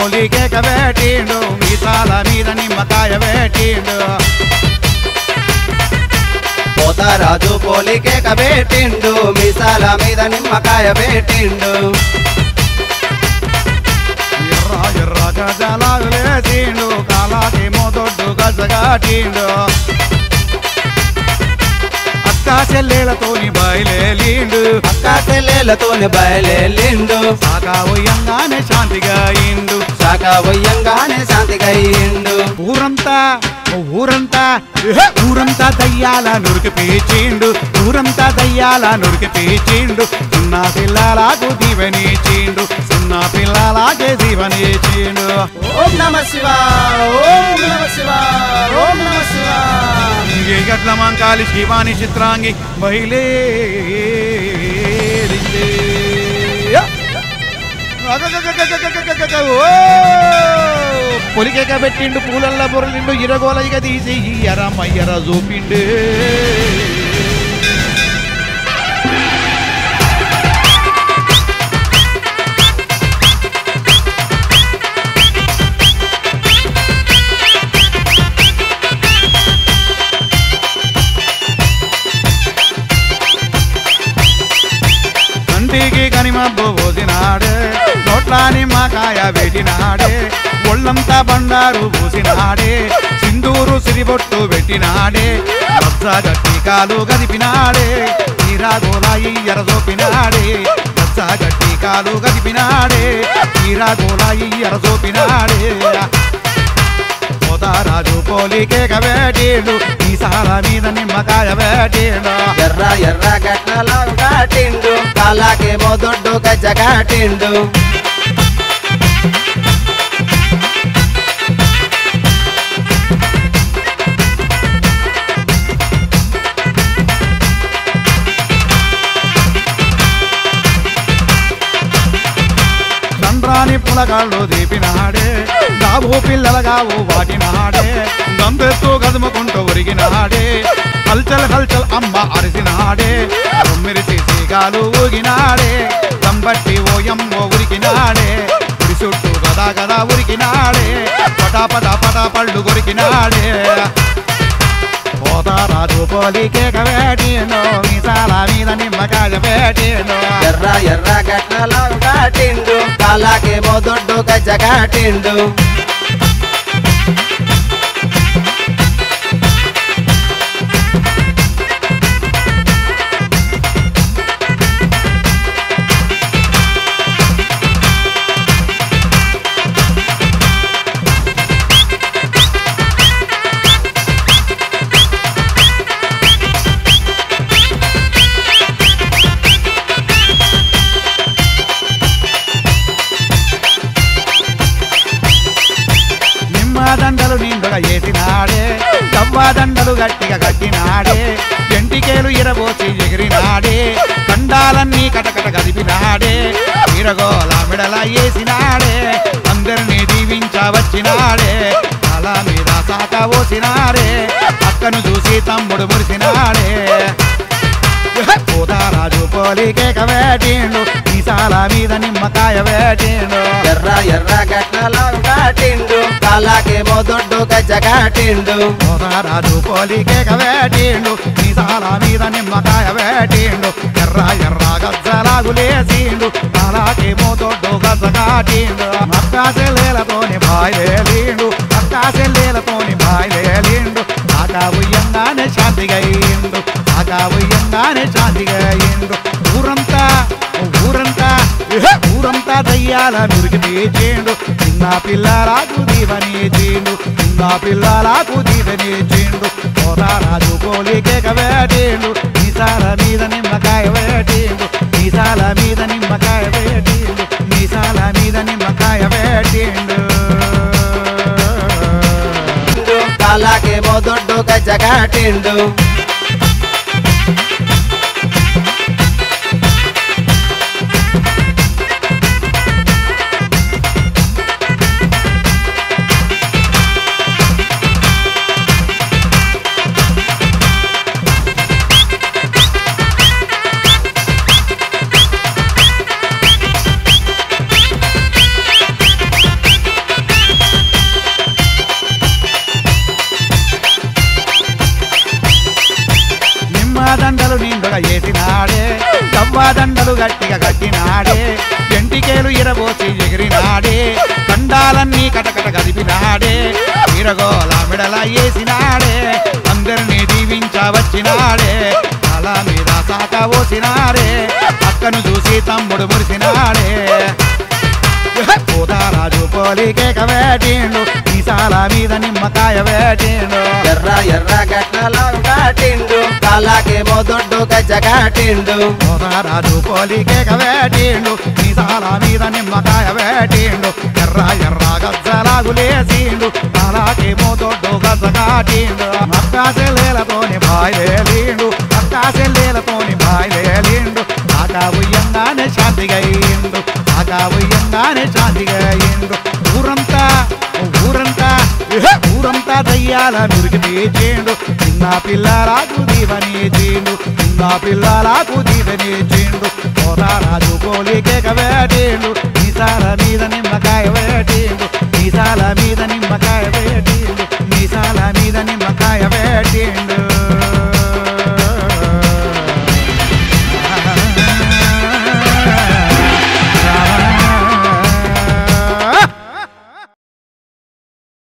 పోలికేక వేటిండు మీసాల మీద నిమ్మకాయ వేటిండు పోతారాజు పోలికేక పెట్టిండు మీసాల మీద నిమ్మకాయ పెట్టిండు ఎర్ర ఎర్ర గజలాగులేసిండు కాలాకేమో దొడ్డు గజగాటిండు అక్క చెల్లెలతోని బయలేలిండు అక్క చెల్లెలతోని బయలుదేరిండు సాగా ఉయ్యంగానే శాంతిగా ఇండు శాఖ వయ్యంగానే శాంతిగా అయ్యిండు ఊరంతా ఊరంతా ఎహె, ఊరంతా దయ్యాల నురికి పీచిండు ఊరంతా దయ్యాల నురికి పీచిండు చిన్న పిల్లలకు దీవెనిచిండు చిన్న పిల్లలాగే దీవెనిచిండు ఓం నమ శివ ఓం నమ శివ ఓం నమ శివ గట్ల మంకాలి శివాని చిత్రాంగి బయలే పొలికేక పెట్టిండు పూలల్ల బొరలిండు ఇరగోలయిగా తీసి ఎర మయ్యర చూపిండు కంటికి కనిమబ్బు పోసినాడే నోట్ల నిమ్మకాయ పెట్టినాడే ఒళ్ళంతా బండారు పూసినాడే సింధూరు సిరిబొట్టు పెట్టినాడే రచ్చ గట్టి కాలు గదిపినాడే తీరాగోలాయి ఎరజోపినాడే రచ్చ గట్టి కాలు గదిపినాడే తీరాగోలాయి ఎరజోపినాడే పోతారాజు పోలికేక వేటీడు ఈ సాల మీద నిమ్మకాయ వేటీడు ఎర్ర ఎర్ర గట్ల కాటిండు కాలాకేమో దొడ్డు గజ్జ కాటిండు చంద్రాని పులగాళ్ళు దీపినాడే గావు పిల్లలగావు వాటినాడే గంపెత్తు గదుముకుంటూ ఉరిగినాడే హల్చల్ హల్చల్ అమ్మ అరిసినాడే తొమ్మిది సీగాలు ఊగినాడే దంబట్టి ఓయమ్మో ఉరికినాడే ఉరి చుట్టూ గదా గదా ఉరికినాడే పటా పటా పటా పళ్ళు కొరికినాడే పోతారాజు పోలికేక వేటిను మీసాల మీద నిమ్మకాయ వేటిను ఎర్ర ఎర్ర గట్ల కాటిండు కాలాకేమో దొడ్డు గజ్జ కాటిండు నిమ్మ దండలు నిండుగా వేసినాడే కవ్వ దండలు గట్టిగా కట్టినాడే ఎంటికేలు ఇరబోసి ఎగిరినాడే కండాలన్నీ కటకట కదిపినాడే ఇరగోల మెడల వేసినాడే అందరినీ దీవించవచ్చినాడే అలా మీద సాక పోసినాడే అక్కను చూసి తమ్ముడు మురిసినాడే పోతారాజు పోలికేక వేటిండు ఈసాల మీద నిమ్మకాయ వేటిండు ఎర్ర ఎర్ర గట్ల కాటిండు కాలాకేమో దొడ్డు గజ్జ కాటిండు పోతారాజు పోలికేక వేటిండు ఈసాల మీద నిమ్మకాయ వేటిండు ఎర్ర ఎర్ర గజ్జలాగులేసిండు అలాగేమో దొడ్డు గజ్జ కాటిండు అక్కా చెల్లెలతోని బాయిలేలిండు అక్కా చెల్లెలతోని బాయిలేలిండు ఆకా ఉయ్యంగానే శాంతిగా అయిండు ఆకా ఉయ్యంగానే శాంతిగా అయిండు ఊరంతా ఊరంతా ఎహె, ఊరంతా దయ్యాల నురికి తీచేండు చిన్న పిల్లలకు దీవనేచిండు చిన్న పిల్లలకు దీవనేచిండు పోతారాజు పోలికేక వేటిండు మీసాల మీద నిమ్మకాయ వేటిండు మీసాల మీద నిమ్మకాయ వేటిండు మీసాల మీద నిమ్మకాయ వేటిండు కాలాకేమో దొడ్డు గజ్జ కాటిండు కంకణాలు గట్టిగా కట్టినాడే ఎంటికేలు ఇరబోసి ఎగిరినాడే కండాలన్నీ కటకట కదిపినాడే వీరగోల మెడల వేసినాడే అందరినీ దీవించవచ్చినాడే అలా మీద సాక పోసినాడే అక్కను చూసి తమ్ముడు మురిసినాడే పోతారాజు పోలికేక వేటిండు ఈసాల మీద నిమ్మకాయ వేటిండు ఎర్ర ఎర్ర గట్లలాగు కాటిండు కాలాకేమో దొడ్డు గజ్జ కాటిండు పోతారాజు పోలికేక వేటిండు ఈసాల మీద నిమ్మకాయ వేటిండు ఎర్ర ఎర్ర గజ్జలాగులేసిండు అలాగేమో దొడ్డు గజ్జ కాటిండు అక్కాసెల్లేలతోని బాయిలేలిండు అక్కాసెల్లేలతోని బాయిలేలిండు ఆకా ఉయ్యంగానే శాంతిగా అయిండు ఆకా ఉయ్యంగానే శాంతిగా అయిండు ఊరంతా ఊరంతా ఇహ, ఊరంతా దయ్యాల మురికి తీచేండు చిన్న పిల్లలకు దీవని చేండు చిన్న పిల్లలకు దీవని చేండు